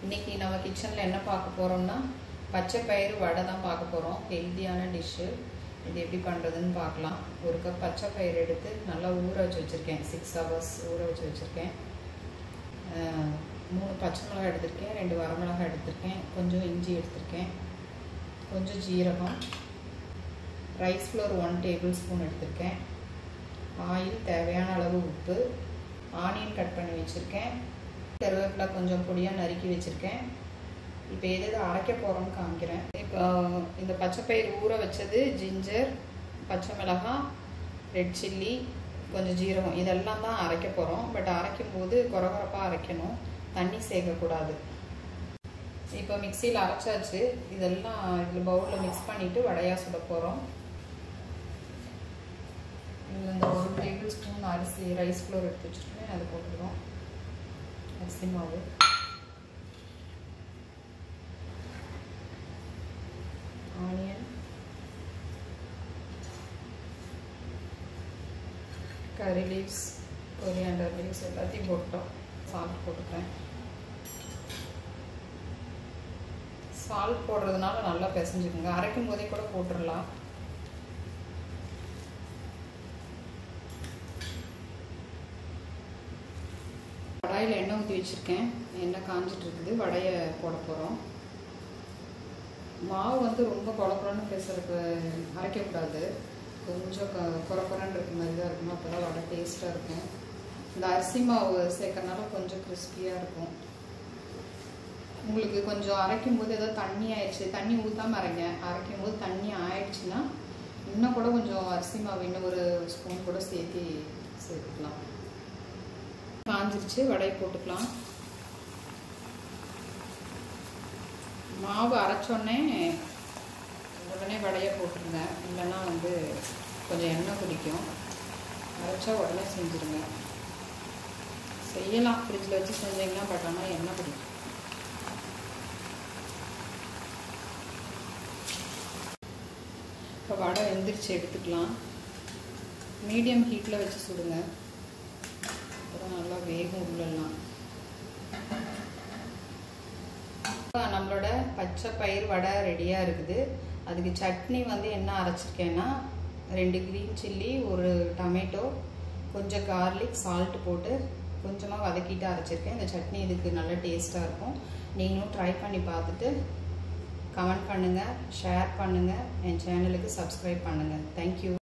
இன்னைக்கு நம்ம கிச்சனில் என்ன பார்க்க போகிறோம்னா பச்சை பயிறு வடை தான் பார்க்க போகிறோம் ஹெல்த்தியான டிஷ்ஷு இது எப்படி பண்ணுறதுன்னு பார்க்கலாம் ஒரு கப் பச்சை பயிறு எடுத்து நல்லா ஊற வச்சு வச்சுருக்கேன் சிக்ஸ் ஹவர்ஸ் ஊற வச்சு வச்சுருக்கேன் மூணு பச்சை மிளகாய் எடுத்திருக்கேன் ரெண்டு வரமிளகாய் எடுத்திருக்கேன் கொஞ்சம் இஞ்சி எடுத்திருக்கேன் கொஞ்சம் ஜீரகம் rice flour one tablespoon எடுத்திருக்கேன் ஆயில் தேவையான அளவு உப்பு ஆனியன் கட் பண்ணி வச்சுருக்கேன் கருவேப்பிலை கொஞ்சம் பொடியாக நறுக்கி வச்சுருக்கேன் இப்போ எது எது அரைக்க போகிறோம்னு காமிக்கிறேன் இப்போ இந்த பச்சைப்பயிர் ஊற வச்சது ஜிஞ்சர் பச்சை மிளகாய் ரெட் சில்லி கொஞ்சம் ஜீரகம் இதெல்லாம் தான் அரைக்க போகிறோம் பட் அரைக்கும் போது குறகுறப்பாக அரைக்கணும் தண்ணி சேர்க்கக்கூடாது இப்போ மிக்சியில் அரைச்சாச்சு இதெல்லாம் இதில் பவுலில் மிக்ஸ் பண்ணிவிட்டு வடையாக சுட போகிறோம் இதில் இந்த ஒரு டேபிள் ஸ்பூன் அரிசி ரைஸ் ஃப்ளோர் எடுத்து வச்சுருக்கேன் அதை போட்டுக்கிறோம் அரிசி மாவு ஆனியன் கறி லீவ்ஸ் கொரியாண்டர் லீவ்ஸ் எல்லாத்தையும் போட்டோம் சால்ட் போட்டுக்கிறேன் சால்ட் போடுறதுனால நல்லா பிசைஞ்சுக்குங்க அரைக்கும் போதே கூட போட்டுடலாம் கடாயில் எண்ணெய் ஊற்றி வச்சுருக்கேன் எண்ணெய் காஞ்சிட்டு இருக்குது வடையை போட போகிறோம் மாவு வந்து ரொம்ப குழக்குறன்னு பேசுறதுக்கு அரைக்கக்கூடாது கொஞ்சம் க குறக்குறன்னு இருக்க மாதிரி தான் இருக்கணும் அப்போ தான் வடை டேஸ்ட்டாக இருக்கும் இந்த அரிசி மாவு சேர்க்கறனால கொஞ்சம் கிறிஸ்பியாக இருக்கும் உங்களுக்கு கொஞ்சம் அரைக்கும் போது ஏதோ தண்ணி ஆயிடுச்சு தண்ணி ஊற்றாமல் அரைங்க அரைக்கும் போது தண்ணி ஆயிடுச்சுன்னா இன்னும் கூட கொஞ்சம் அரிசி மாவு இன்னும் ஒரு ஸ்பூன் கூட சேர்த்து சேர்த்துக்கலாம் காஞ்சிருச்சு வடை போட்டுக்கலாம் மாவு அரைச்சோடனே உடனே வடையை போட்டுருங்க இல்லைன்னா வந்து கொஞ்சம் எண்ணெய் குடிக்கும் அரைச்சா உடனே செஞ்சுருங்க செய்யலாம் ஃப்ரிட்ஜில் வச்சு செஞ்சீங்கன்னா பட் ஆனால் எண்ணெய் குடிக்கும் இப்போ வடை வெந்துருச்சு எடுத்துக்கலாம் மீடியம் ஹீட்டில் வச்சு சுடுங்க அப்போ நல்லா வேகும் உள்ளெல்லாம் நம்மளோட பச்சை பயிர் வடை ரெடியாக இருக்குது அதுக்கு சட்னி வந்து என்ன அரைச்சிருக்கேன்னா ரெண்டு க்ரீன் சில்லி ஒரு டொமேட்டோ கொஞ்சம் கார்லிக் சால்ட் போட்டு கொஞ்சமாக வதக்கிட்டு அரைச்சிருக்கேன் இந்த சட்னி இதுக்கு நல்ல டேஸ்ட்டாக இருக்கும் நீங்களும் ட்ரை பண்ணி பார்த்துட்டு கமெண்ட் பண்ணுங்கள் ஷேர் பண்ணுங்கள் என் சேனலுக்கு சப்ஸ்கிரைப் பண்ணுங்கள் தேங்க்யூ